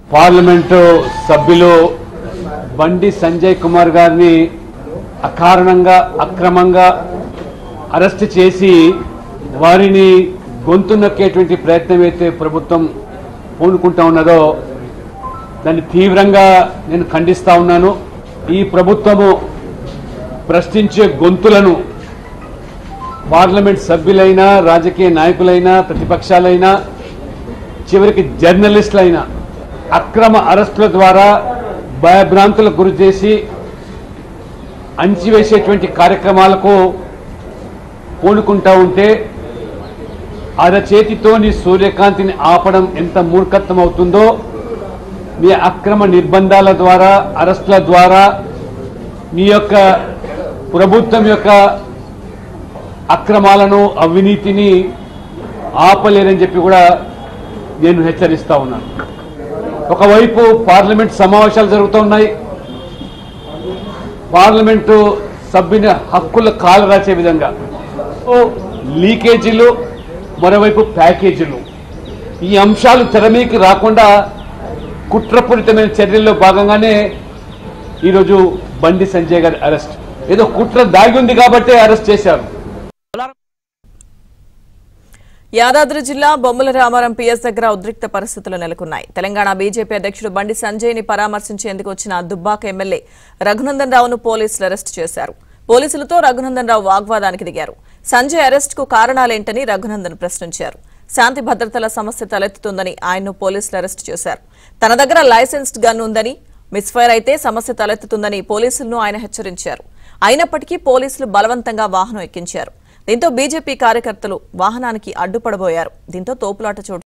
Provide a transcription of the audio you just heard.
parliament సభ్యులు బండి సంజయ్ కుమార్ గారిని అకారణంగా అక్రమంగా అరెస్ట్ చేసి వారిని గొంతు నొక్కేటువంటి ప్రయత్నం అయితే ప్రభుత్వం పూనుకుంటా ఉన్నదో దాన్ని తీవ్రంగా నేను ఖండిస్తా ఉన్నాను ఈ ప్రభుత్వము ప్రశ్నించే గొంతులను పార్లమెంట్ సభ్యులైనా రాజకీయ నాయకులైనా ప్రతిపక్షాలైనా చివరికి జర్నలిస్టులైనా అక్రమ అరెస్టుల ద్వారా భయభ్రాంతులకు గురి చేసి అంచివేసేటువంటి కార్యక్రమాలకు పూనుకుంటా ఉంటే అరచేతితోని సూర్యకాంతిని ఆపడం ఎంత మూర్ఖత్వం అవుతుందో మీ అక్రమ నిర్బంధాల ద్వారా అరెస్టుల ద్వారా మీ యొక్క ప్రభుత్వం యొక్క అక్రమాలను అవినీతిని ఆపలేరని చెప్పి కూడా నేను హెచ్చరిస్తా ఉన్నాను ఒకవైపు పార్లమెంట్ సమావేశాలు జరుగుతూ ఉన్నాయి పార్లమెంటు సభ్యుని హక్కుల కాలు రాసే విధంగా ఓ లీకేజీలు మరోవైపు ప్యాకేజీలు ఈ అంశాలు తెరమీకి రాకుండా కుట్రపూరితమైన చర్యల్లో భాగంగానే ఈరోజు బండి సంజయ్ గారి అరెస్ట్ ఏదో కుట్ర దాగి ఉంది కాబట్టే అరెస్ట్ చేశారు యాదాద్రి జిల్లా బొమ్మల రామారం పిఎస్ దగ్గర ఉద్రిక్త పరిస్థితులు నెలకొన్నాయి తెలంగాణ బీజేపీ అధ్యక్షుడు బండి సంజయ్ ని పరామర్శించేందుకు వచ్చిన దుబ్బాక ఎమ్మెల్యే రఘునందన్ రావును పోలీసులు అరెస్టు చేశారు పోలీసులతో రఘునందన్ రావు వాగ్వాదానికి దిగారు సంజయ్ అరెస్ట్ కు కారణాలేంటని రఘునందన్ ప్రశ్నించారు శాంతి భద్రతల సమస్య తలెత్తుతుందని ఆయన్ను పోలీసులు అరెస్టు చేశారు తన దగ్గర లైసెన్స్డ్ గన్ ఉందని మిస్ఫైర్ అయితే సమస్య తలెత్తుతుందని పోలీసులను ఆయన హెచ్చరించారు అయినప్పటికీ పోలీసులు బలవంతంగా వాహనం ఎక్కించారు దీంతో బీజేపీ కార్యకర్తలు వాహనానికి అడ్డుపడబోయారు దీంతో తోపులాట చోటు